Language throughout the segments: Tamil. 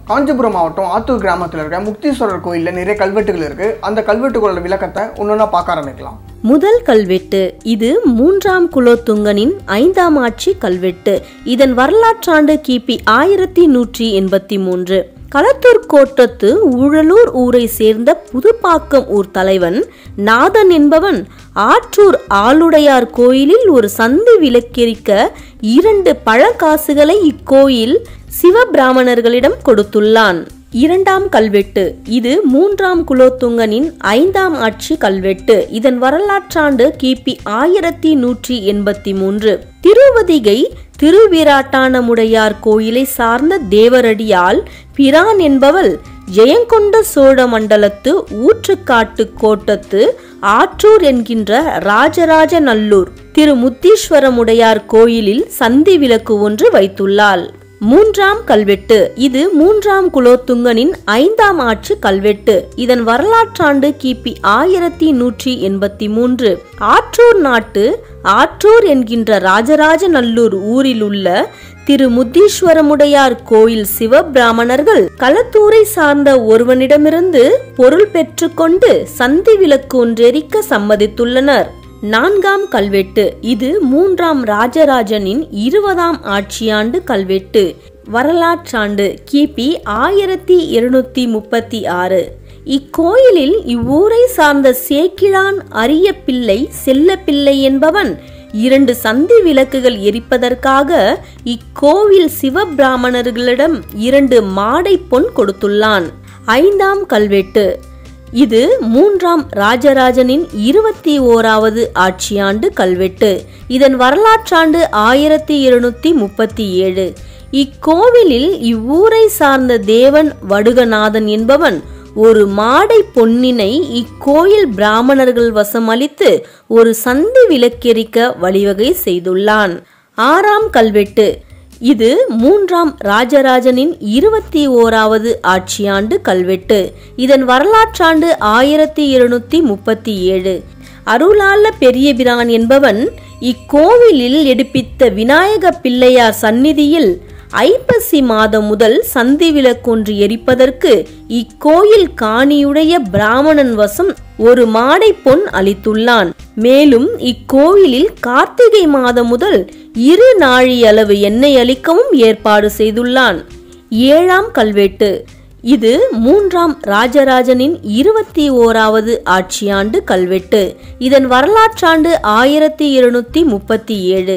காஞ்சிபுரம் மாவட்டம் ஆத்தூர் கிராமத்தில் இருக்க முக்தீஸ்வரர் கோயிலில் நிறைய கல்வெட்டுகள் இருக்கு அந்த கல்வெட்டுகளோட விளக்கத்தை ஒன்னொன்னா பார்க்க ஆரம்பிக்கலாம் முதல் கல்வெட்டு இது மூன்றாம் குலோத்துங்கனின் ஐந்தாம் ஆட்சி கல்வெட்டு இதன் வரலாற்றாண்டு கிபி ஆயிரத்தி நூற்றி எண்பத்தி மூன்று களத்தூர் கோட்டத்து ஊழலூர் ஊரை சேர்ந்த புதுப்பாக்கம் ஊர் தலைவன் நாதன் என்பவன் ஆற்றூர் ஆளுடையார் கோயிலில் ஒரு சந்தி விலக்கெரிக்க இரண்டு பழக்காசுகளை இக்கோயில் சிவபிராமணர்களிடம் கொடுத்துள்ளான் இரண்டாம் கல்வெட்டு இது மூன்றாம் குலோத்துங்கனின் ஐந்தாம் ஆட்சி கல்வெட்டு இதன் வரலாற்றாண்டு கிபி ஆயிரத்தி நூற்றி எண்பத்தி மூன்று திருவதிகை திருவிராட்டானமுடையார் கோயிலை சார்ந்த தேவரடியால் பிரான் என்பவள் ஜெயங்கொண்ட சோழ மண்டலத்து ஊற்றுக்காட்டு கோட்டத்து ஆற்றூர் என்கின்ற ராஜராஜ நல்லூர் திரு முத்தீஸ்வரமுடையார் கோயிலில் சந்தி விளக்கு ஒன்று வைத்துள்ளாள் மூன்றாம் கல்வெட்டு இது மூன்றாம் குலோத்துங்கனின் ஐந்தாம் ஆட்சி கல்வெட்டு இதன் வரலாற்றாண்டு கிபி ஆயிரத்தி நூற்றி எண்பத்தி மூன்று ஆற்றூர் நாட்டு ஆற்றூர் என்கின்ற ராஜராஜ நல்லூர் ஊரில் உள்ள திரு முத்தீஸ்வரமுடையார் கோயில் சிவபிராமணர்கள் களத்தூரை சார்ந்த ஒருவனிடமிருந்து பொருள் பெற்றுக்கொண்டு சந்தி விளக்கு ஒன்றெரிக்க சம்மதித்துள்ளனர் நான்காம் கல்வெட்டு இது மூன்றாம் ராஜராஜனின் இருபதாம் ஆட்சியாண்டு கல்வெட்டு வரலாற்றாண்டு கிபி ஆயிரத்தி இருநூத்தி முப்பத்தி ஆறு இக்கோயிலில் இவ்வூரை சார்ந்த சேக்கிழான் அரிய பிள்ளை செல்லப்பிள்ளை என்பவன் இரண்டு சந்தி விளக்குகள் எரிப்பதற்காக இக்கோவில் சிவபிராமணர்களிடம் இரண்டு மாடை பொன் கொடுத்துள்ளான் ஐந்தாம் கல்வெட்டு இது மூன்றாம் ராஜராஜனின் இருபத்தி ஓராவது ஆட்சியாண்டு கல்வெட்டு இதன் வரலாற்றாண்டு ஆயிரத்தி இருநூத்தி முப்பத்தி ஏழு இக்கோவிலில் இவ்வூரை சார்ந்த தேவன் வடுகநாதன் என்பவன் ஒரு மாடை பொன்னினை இக்கோயில் பிராமணர்கள் வசமளித்து ஒரு சந்தி விளக்கெரிக்க வழிவகை செய்துள்ளான் ஆறாம் கல்வெட்டு இது மூன்றாம் ராஜராஜனின் இருபத்தி ஓராவது ஆட்சியாண்டு கல்வெட்டு இதன் வரலாற்றாண்டு ஆயிரத்தி இருநூத்தி முப்பத்தி ஏழு அருளால பெரியபிரான் என்பவன் இக்கோவிலில் எடுப்பித்த விநாயக பிள்ளையார் சந்நிதியில் ஐப்பசி மாதம் முதல் சந்தி விளக்கொன்று எரிப்பதற்கு இக்கோயில் காணியுடைய பிராமணன் வசம் ஒரு மாடை பொன் அளித்துள்ளான் மேலும் இக்கோயிலில் கார்த்திகை மாதம் முதல் இரு நாழி அளவு எண்ணெய் அளிக்கவும் ஏற்பாடு செய்துள்ளான் ஏழாம் கல்வெட்டு இது மூன்றாம் ராஜராஜனின் இருபத்தி ஓராவது ஆட்சியாண்டு கல்வெட்டு இதன் வரலாற்றாண்டு ஆயிரத்தி இருநூத்தி முப்பத்தி ஏழு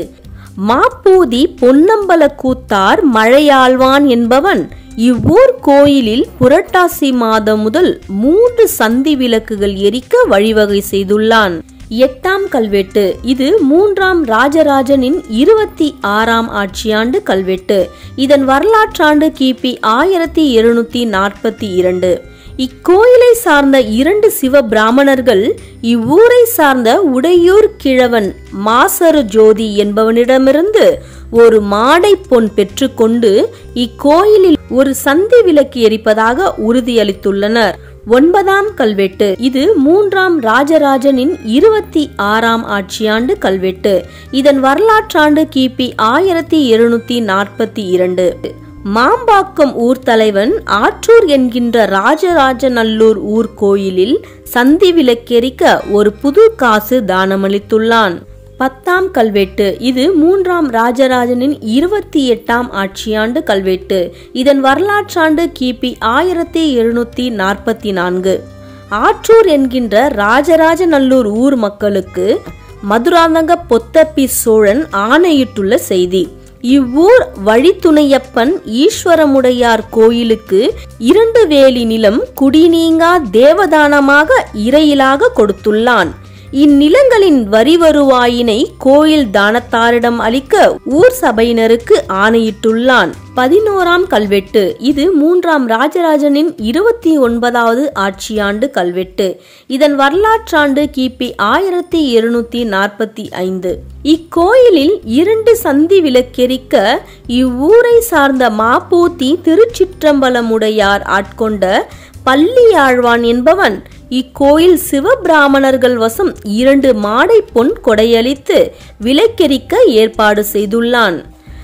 மாப்பூதி பொன்னம்பல கூத்தார் மழையாழ்வான் என்பவன் இவ்வூர் கோயிலில் புரட்டாசி மாதம் முதல் மூன்று சந்தி விளக்குகள் எரிக்க வழிவகை செய்துள்ளான் எட்டாம் கல்வெட்டு இது மூன்றாம் ராஜராஜனின் இருபத்தி ஆறாம் ஆட்சியாண்டு கல்வெட்டு இதன் வரலாற்றாண்டு கிபி ஆயிரத்தி இருநூத்தி நாற்பத்தி இரண்டு இக்கோயிலை சார்ந்த இரண்டு சிவ பிராமணர்கள் இவ்வூரை சார்ந்த உடையூர் கிழவன் மாசரு ஜோதி என்பவனிடமிருந்து ஒரு மாடை பொன் பெற்றுக்கொண்டு இக்கோயிலில் ஒரு சந்தி விளக்கு எரிப்பதாக உறுதியளித்துள்ளனர் ஒன்பதாம் கல்வெட்டு இது மூன்றாம் ராஜராஜனின் இருபத்தி ஆறாம் ஆட்சியாண்டு கல்வெட்டு இதன் வரலாற்றாண்டு கிபி ஆயிரத்தி இருநூத்தி நாற்பத்தி இரண்டு மாம்பாக்கம் ஊர் தலைவன் ஆற்றூர் என்கின்ற ராஜராஜநல்லூர் ஊர் கோயிலில் சந்தி விளக்கெரிக்க ஒரு புது காசு தானமளித்துள்ளான் பத்தாம் கல்வெட்டு இது மூன்றாம் ராஜராஜனின் இருபத்தி எட்டாம் ஆட்சியாண்டு கல்வெட்டு இதன் வரலாற்றாண்டு கிபி ஆயிரத்தி எழுநூத்தி நாற்பத்தி நான்கு ஆற்றூர் என்கின்ற ராஜராஜநல்லூர் ஊர் மக்களுக்கு மதுராந்தக பொத்தப்பி சோழன் ஆணையிட்டுள்ள செய்தி இவ்வூர் வழித்துணையப்பன் ஈஸ்வரமுடையார் கோயிலுக்கு இரண்டு வேலி நிலம் குடிநீங்கா தேவதானமாக இறையிலாக கொடுத்துள்ளான் இந்நிலங்களின் வரி வருவாயினை கோயில் தானத்தாரிடம் அளிக்க ஊர் சபையினருக்கு ஆணையிட்டுள்ளான் பதினோராம் கல்வெட்டு இது மூன்றாம் ராஜராஜனின் இருபத்தி ஒன்பதாவது ஆட்சியாண்டு கல்வெட்டு இதன் வரலாற்றாண்டு கிபி ஆயிரத்தி இருநூத்தி நாற்பத்தி ஐந்து இக்கோயிலில் இரண்டு சந்தி விளக்கெரிக்க இவ்வூரை சார்ந்த மாப்பூத்தி திருச்சிற்றம்பலமுடையார் ஆட்கொண்ட பள்ளியாழ்வான் என்பவன் இக்கோயில் சிவபிராமணர்கள் வசம் இரண்டு மாடை பொன் கொடையளித்து விலைக்கெரிக்க ஏற்பாடு செய்துள்ளான்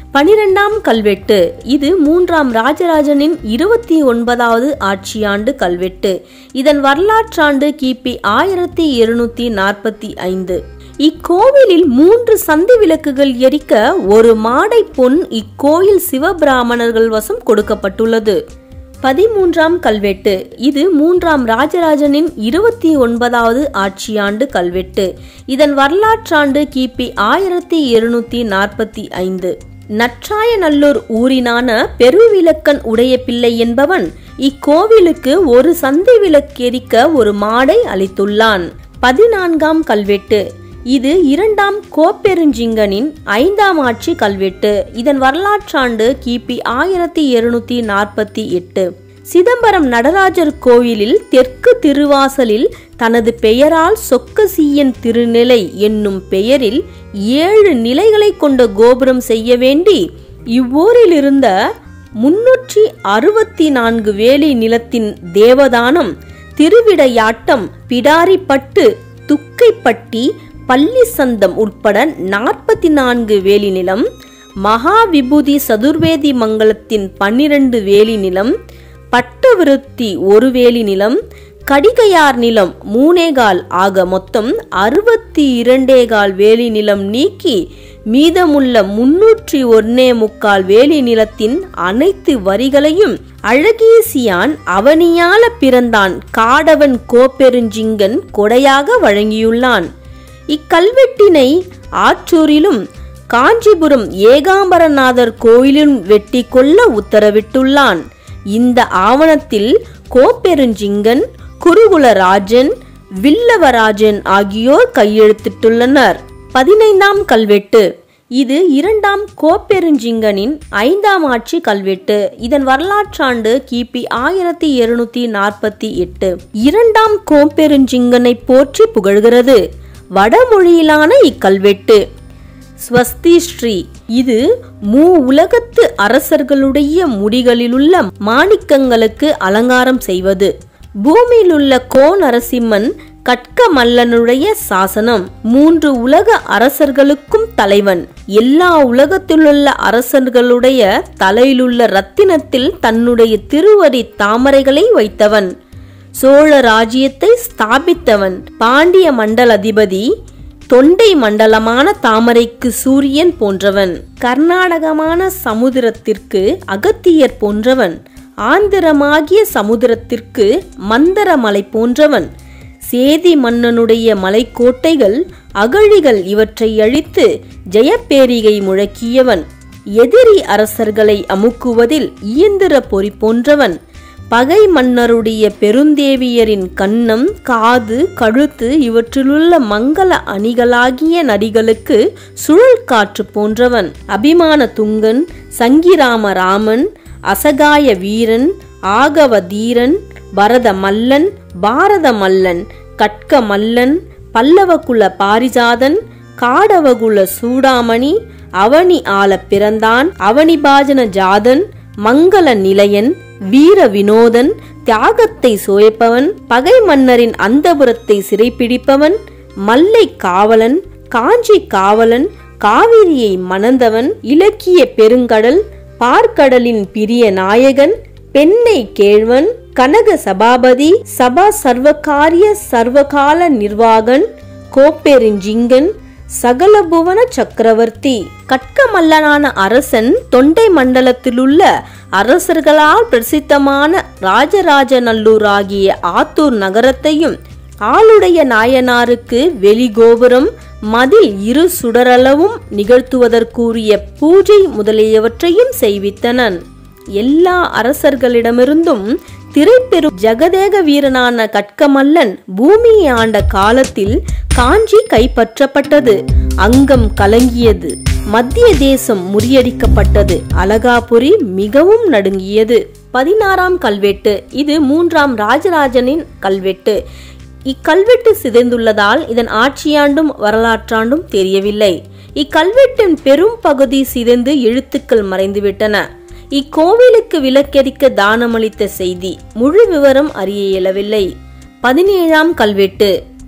பனிரெண்டாம் கல்வெட்டு இது மூன்றாம் ராஜராஜனின் இருபத்தி ஒன்பதாவது ஆட்சியாண்டு கல்வெட்டு இதன் வரலாற்றாண்டு கிபி ஆயிரத்தி இருநூத்தி நாற்பத்தி ஐந்து இக்கோவிலில் மூன்று சந்தி விளக்குகள் எரிக்க ஒரு மாடை பொன் இக்கோயில் சிவபிராமணர்கள் வசம் கொடுக்கப்பட்டுள்ளது பதிமூன்றாம் கல்வெட்டு இது மூன்றாம் ராஜராஜனின் இருபத்தி ஒன்பதாவது ஆட்சியாண்டு கல்வெட்டு இதன் வரலாற்றாண்டு கிபி ஆயிரத்தி இருநூத்தி நாற்பத்தி ஐந்து நற்றாயநல்லூர் ஊரினான பெருவிளக்கன் உடைய பிள்ளை என்பவன் இக்கோவிலுக்கு ஒரு சந்தி விளக்கெரிக்க ஒரு மாடை அளித்துள்ளான் பதினான்காம் கல்வெட்டு இது இரண்டாம் கோப்பெருஞ்சிங்கனின் ஐந்தாம் ஆட்சி கல்வெட்டு இதன் வரலாற்றாண்டு கிபி ஆயிரத்தி இருநூத்தி நாற்பத்தி எட்டு சிதம்பரம் நடராஜர் கோவிலில் தெற்கு திருவாசலில் தனது பெயரால் சொக்கசீயன் திருநிலை என்னும் பெயரில் ஏழு நிலைகளை கொண்ட கோபுரம் செய்ய வேண்டி இவ்வூரில் இருந்த முன்னூற்றி அறுபத்தி நான்கு வேலி நிலத்தின் தேவதானம் திருவிடையாட்டம் பிடாரிப்பட்டு துக்கைப்பட்டி பள்ளிசந்தம் உட்பட நாற்பத்தி நான்கு வேலி நிலம் மகாவிபூதி சதுர்வேதி மங்கலத்தின் பன்னிரண்டு வேலி நிலம் பட்டவிருத்தி ஒரு வேலி நிலம் கடிகையார் நிலம் மூனேகால் ஆக மொத்தம் அறுபத்தி இரண்டேகால் வேலி நிலம் நீக்கி மீதமுள்ள முன்னூற்றி ஒன்னே முக்கால் வேலி நிலத்தின் அனைத்து வரிகளையும் அழகேசியான் அவனியால பிறந்தான் காடவன் கோப்பெருஞ்சிங்கன் கொடையாக வழங்கியுள்ளான் இக்கல்வெட்டினை ஆற்றூரிலும் காஞ்சிபுரம் ஏகாம்பரநாதர் கோயிலிலும் வெட்டி கொள்ள உத்தரவிட்டுள்ளான் இந்த ஆவணத்தில் கோப்பெருஞ்சிங்கன் குருகுலராஜன் வில்லவராஜன் ஆகியோர் கையெழுத்திட்டுள்ளனர் பதினைந்தாம் கல்வெட்டு இது இரண்டாம் கோப்பெருஞ்சிங்கனின் ஐந்தாம் ஆட்சி கல்வெட்டு இதன் வரலாற்றாண்டு கிபி ஆயிரத்தி இருநூத்தி நாற்பத்தி எட்டு இரண்டாம் கோப்பெருஞ்சிங்கனை போற்றி புகழ்கிறது வடமொழியிலான இக்கல்வெட்டு ஸ்வஸ்தி ஸ்ரீ இது மூ உலகத்து அரசர்களுடைய முடிகளிலுள்ள மாணிக்கங்களுக்கு அலங்காரம் செய்வது பூமியிலுள்ள கோ நரசிம்மன் கட்க மல்லனுடைய சாசனம் மூன்று உலக அரசர்களுக்கும் தலைவன் எல்லா உலகத்திலுள்ள அரசர்களுடைய தலையிலுள்ள ரத்தினத்தில் தன்னுடைய திருவடி தாமரைகளை வைத்தவன் சோழ ராஜ்யத்தை ஸ்தாபித்தவன் பாண்டிய மண்டல அதிபதி தொண்டை மண்டலமான தாமரைக்கு சூரியன் போன்றவன் கர்நாடகமான சமுதிரத்திற்கு அகத்தியர் போன்றவன் ஆந்திரமாகிய சமுதிரத்திற்கு மந்தரமலை போன்றவன் சேதி மன்னனுடைய மலைக்கோட்டைகள் அகழிகள் இவற்றை அழித்து ஜெயப்பேரிகை முழக்கியவன் எதிரி அரசர்களை அமுக்குவதில் இயந்திர பொறி போன்றவன் பகை மன்னருடைய பெருந்தேவியரின் கன்னம் காது கழுத்து இவற்றிலுள்ள மங்கள அணிகளாகிய நரிகளுக்கு சுழல் காற்று போன்றவன் அபிமான துங்கன் சங்கிராம ராமன் அசகாய வீரன் ஆகவ தீரன் பரத மல்லன் பாரத மல்லன் கட்க மல்லன் பல்லவகுல பாரிஜாதன் காடவகுல சூடாமணி அவனி ஆள பிறந்தான் அவனிபாஜன ஜாதன் மங்கள நிலையன் வீர வினோதன் தியாகத்தை சுவைப்பவன் பகை மன்னரின் அந்தபுரத்தை சிறைப்பிடிப்பவன் மல்லை காவலன் காஞ்சி காவலன் காவிரியை மணந்தவன் இலக்கிய பெருங்கடல் பார்க்கடலின் பிரிய நாயகன் பெண்ணை கேழ்வன் கனக சபாபதி சபா சர்வகாரிய சர்வகால நிர்வாகன் கோப்பெருஞ்சிங்கன் சகலபுவன சக்கரவர்த்தி கட்கமல்லனான அரசன் தொண்டை மண்டலத்திலுள்ள அரசர்களால் பிரசித்தமான ராஜராஜநல்லூர் ஆகிய ஆத்தூர் நகரத்தையும் ஆளுடைய நாயனாருக்கு வெளிகோபுரம் மதில் இரு சுடரளவும் நிகழ்த்துவதற்குரிய பூஜை முதலியவற்றையும் செய்வித்தனன் எல்லா அரசர்களிடமிருந்தும் திரைப்பெரும் ஜெகதேக வீரனான கட்கமல்லன் பூமியை ஆண்ட காலத்தில் காஞ்சி கைப்பற்றப்பட்டது அங்கம் கலங்கியது மத்திய தேசம் முறியடிக்கப்பட்டது அலகாபுரி மிகவும் நடுங்கியது பதினாறாம் கல்வெட்டு இது மூன்றாம் ராஜராஜனின் கல்வெட்டு இக்கல்வெட்டு சிதைந்துள்ளதால் இதன் ஆட்சியாண்டும் வரலாற்றாண்டும் தெரியவில்லை இக்கல்வெட்டின் பெரும் பகுதி சிதைந்து எழுத்துக்கள் மறைந்துவிட்டன இக்கோவிலுக்கு விலக்கெரிக்க தானமளித்த செய்தி முழு விவரம் அறிய இயலவில்லை பதினேழாம் கல்வெட்டு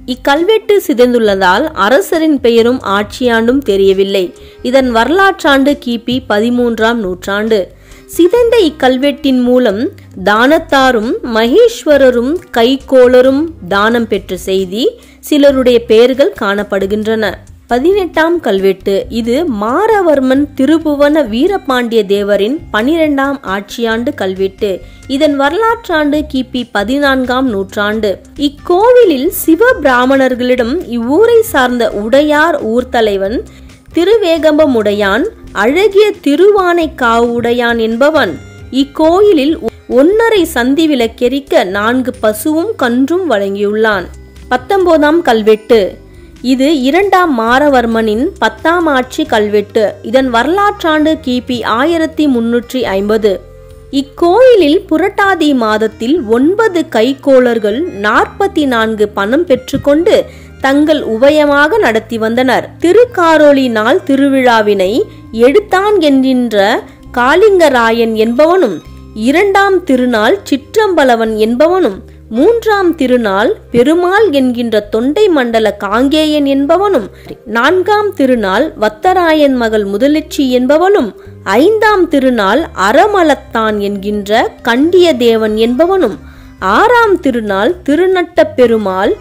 இக்கல்வெட்டு சிதைந்துள்ளதால் அரசரின் பெயரும் ஆட்சியாண்டும் தெரியவில்லை இதன் வரலாற்றாண்டு கிபி பதிமூன்றாம் நூற்றாண்டு சிதைந்த இக்கல்வெட்டின் மூலம் தானத்தாரும் மகேஸ்வரரும் கைகோளரும் தானம் பெற்ற செய்தி சிலருடைய பெயர்கள் காணப்படுகின்றன பதினெட்டாம் கல்வெட்டு இது மாரவர்மன் திருபுவன வீரபாண்டிய தேவரின் பனிரெண்டாம் ஆட்சியாண்டு கல்வெட்டு இதன் வரலாற்றாண்டு கிபி பதினான்காம் நூற்றாண்டு இக்கோவிலில் சிவ பிராமணர்களிடம் இவ்வூரை சார்ந்த உடையார் ஊர்த்தலைவன் திருவேகம்பமுடையான் அழகிய திருவானை காவுடையான் என்பவன் இக்கோயிலில் ஒன்னரை சந்தி விளக்கெரிக்க நான்கு பசுவும் கன்றும் வழங்கியுள்ளான் பத்தொன்பதாம் கல்வெட்டு இது இரண்டாம் மாரவர்மனின் பத்தாம் ஆட்சி கல்வெட்டு இதன் வரலாற்றாண்டு கிபி ஆயிரத்தி முன்னூற்றி ஐம்பது இக்கோயிலில் புரட்டாதி மாதத்தில் ஒன்பது கைக்கோளர்கள் நாற்பத்தி நான்கு பணம் பெற்றுக்கொண்டு தங்கள் உபயமாக நடத்தி வந்தனர் திருக்காரோலி நாள் திருவிழாவினை எடுத்தான் என்கின்ற காளிங்கராயன் என்பவனும் இரண்டாம் திருநாள் சிற்றம்பலவன் என்பவனும் மூன்றாம் திருநாள் பெருமாள் என்கின்ற தொண்டை மண்டல காங்கேயன் என்பவனும் நான்காம் திருநாள் வத்தராயன் மகள் முதலட்சி என்பவனும் ஐந்தாம் திருநாள் அறமலத்தான் என்கின்ற கண்டிய தேவன் என்பவனும் ஆறாம் திருநாள் திருநட்ட பெருமாள்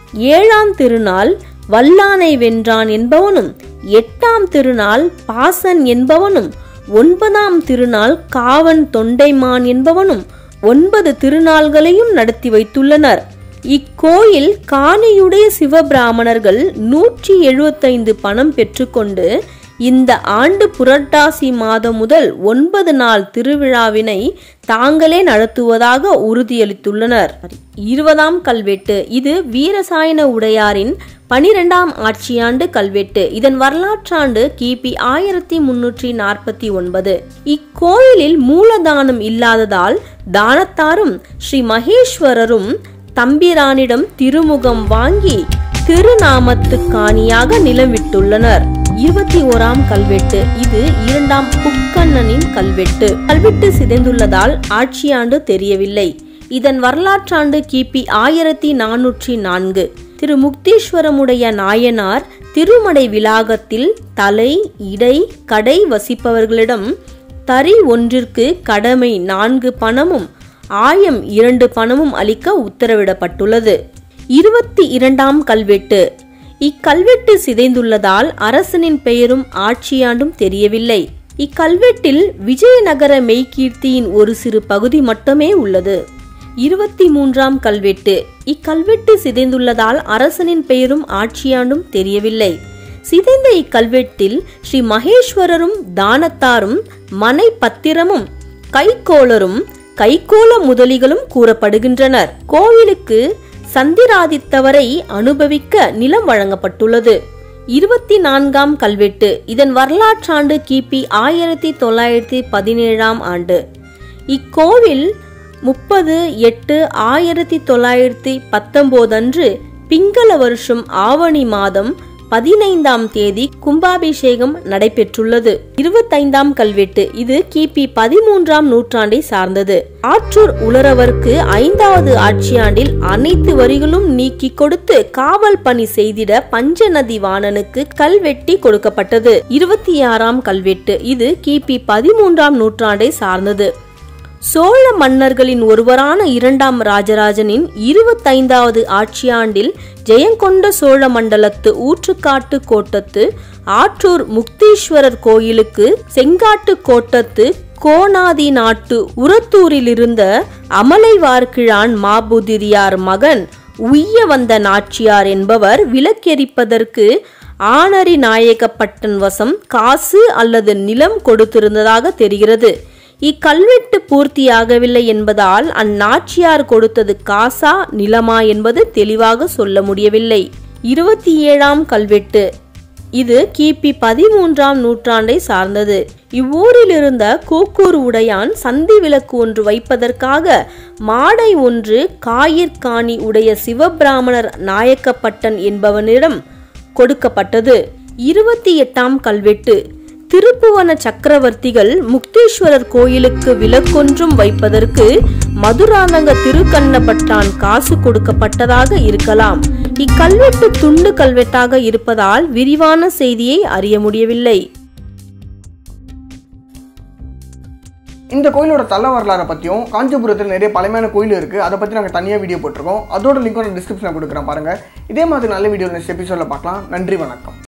ஏழாம் திருநாள் வல்லானை வென்றான் என்பவனும் எட்டாம் திருநாள் பாசன் என்பவனும் ஒன்பதாம் திருநாள் காவன் தொண்டைமான் என்பவனும் ஒன்பது திருநாள்களையும் நடத்தி வைத்துள்ளனர் இக்கோயில் காணியுடைய சிவபிராமணர்கள் நூற்றி எழுபத்தைந்து பணம் பெற்றுக்கொண்டு இந்த ஆண்டு புரட்டாசி மாதம் முதல் ஒன்பது நாள் திருவிழாவினை தாங்களே நடத்துவதாக உறுதியளித்துள்ளனர் இருபதாம் கல்வெட்டு இது வீரசாயன உடையாரின் பனிரெண்டாம் ஆட்சியாண்டு கல்வெட்டு இதன் வரலாற்றாண்டு கிபி ஆயிரத்தி முன்னூற்றி நாற்பத்தி ஒன்பது இக்கோயிலில் மூலதானம் இல்லாததால் தானத்தாரும் ஸ்ரீ மகேஸ்வரரும் தம்பிரானிடம் திருமுகம் வாங்கி திருநாமத்து காணியாக நிலம் விட்டுள்ளனர் இருபத்தி ஓராம் கல்வெட்டு இது இரண்டாம் புக்கண்ணனின் கல்வெட்டு கல்வெட்டு சிதைந்துள்ளதால் ஆட்சியாண்டு தெரியவில்லை இதன் வரலாற்றாண்டு கிபி ஆயிரத்தி நானூற்றி நான்கு திரு முக்தீஸ்வரமுடைய நாயனார் திருமடை விலாகத்தில் தலை இடை கடை வசிப்பவர்களிடம் தறி ஒன்றிற்கு கடமை நான்கு பணமும் ஆயம் இரண்டு பணமும் அளிக்க உத்தரவிடப்பட்டுள்ளது இருபத்தி இரண்டாம் கல்வெட்டு இக்கல்வெட்டு சிதைந்துள்ளதால் அரசனின் பெயரும் ஆட்சியாண்டும் தெரியவில்லை இக்கல்வெட்டில் விஜயநகர மெய்கீர்த்தியின் ஒரு சிறு பகுதி மட்டுமே உள்ளது இருபத்தி மூன்றாம் கல்வெட்டு இக்கல்வெட்டு சிதைந்துள்ளதால் அரசனின் பெயரும் ஆட்சியாண்டும் தெரியவில்லை சிதைந்த இக்கல்வெட்டில் ஸ்ரீ மகேஸ்வரரும் தானத்தாரும் மனை பத்திரமும் கைக்கோளரும் கைக்கோள முதலிகளும் கூறப்படுகின்றனர் கோவிலுக்கு சந்திராதித்தவரை அனுபவிக்க நிலம் வழங்கப்பட்டுள்ளது இருபத்தி நான்காம் கல்வெட்டு இதன் வரலாற்றாண்டு கிபி ஆயிரத்தி தொள்ளாயிரத்தி பதினேழாம் ஆண்டு இக்கோவில் முப்பது எட்டு ஆயிரத்தி தொள்ளாயிரத்தி பத்தொன்பது அன்று பிங்கள வருஷம் ஆவணி மாதம் பதினைந்தாம் தேதி கும்பாபிஷேகம் நடைபெற்றுள்ளது இருபத்தைந்தாம் கல்வெட்டு இது கிபி பதிமூன்றாம் நூற்றாண்டை சார்ந்தது ஆற்றூர் உலரவருக்கு ஐந்தாவது ஆட்சியாண்டில் அனைத்து வரிகளும் நீக்கி கொடுத்து காவல் பணி செய்திட பஞ்சநதி வாணனுக்கு கல்வெட்டி கொடுக்கப்பட்டது இருபத்தி ஆறாம் கல்வெட்டு இது கிபி பதிமூன்றாம் நூற்றாண்டை சார்ந்தது சோழ மன்னர்களின் ஒருவரான இரண்டாம் ராஜராஜனின் இருபத்தைந்தாவது ஆட்சியாண்டில் ஜெயங்கொண்ட சோழ மண்டலத்து ஊற்றுக்காட்டு கோட்டத்து ஆற்றூர் முக்தீஸ்வரர் கோயிலுக்கு செங்காட்டு கோட்டத்து கோணாதி நாட்டு உரத்தூரில் இருந்த அமலைவார்கிழான் மாபுதிரியார் மகன் உய்ய வந்த நாச்சியார் என்பவர் விலக்கெரிப்பதற்கு ஆனரி நாயகப்பட்டன் வசம் காசு அல்லது நிலம் கொடுத்திருந்ததாக தெரிகிறது இக்கல்வெட்டு பூர்த்தியாகவில்லை என்பதால் அந்நாச்சியார் கொடுத்தது காசா நிலமா என்பது தெளிவாக சொல்ல முடியவில்லை இருபத்தி ஏழாம் கல்வெட்டு இது கிபி பதிமூன்றாம் நூற்றாண்டை சார்ந்தது இவ்வூரில் இருந்த கூக்கூர் உடையான் சந்தி விளக்கு ஒன்று வைப்பதற்காக மாடை ஒன்று காயிற்காணி உடைய சிவபிராமணர் நாயக்கப்பட்டன் என்பவனிடம் கொடுக்கப்பட்டது இருபத்தி எட்டாம் கல்வெட்டு திருப்புவன சக்கரவர்த்திகள் முக்தீஸ்வரர் கோயிலுக்கு விலக்கொன்றும் வைப்பதற்கு மதுராந்தக திருக்கண்ணப்பட்டான் காசு கொடுக்கப்பட்டதாக இருக்கலாம் இக்கல்வெட்டு துண்டு கல்வெட்டாக இருப்பதால் விரிவான செய்தியை அறிய முடியவில்லை இந்த கோயிலோட தல வரலாறை பற்றியும் காஞ்சிபுரத்தில் நிறைய பழமையான கோயில் இருக்குது அதை பற்றி நாங்கள் தனியாக வீடியோ போட்டிருக்கோம் அதோட லிங்க்கும் நான் டிஸ்கிரிப்ஷனில் கொடுக்குறேன் பாருங்கள் இதே மாதிரி நல்ல வீடியோ நெக்ஸ்ட் எபிசோடில் பார்க்கலாம் நன்றி வணக்கம்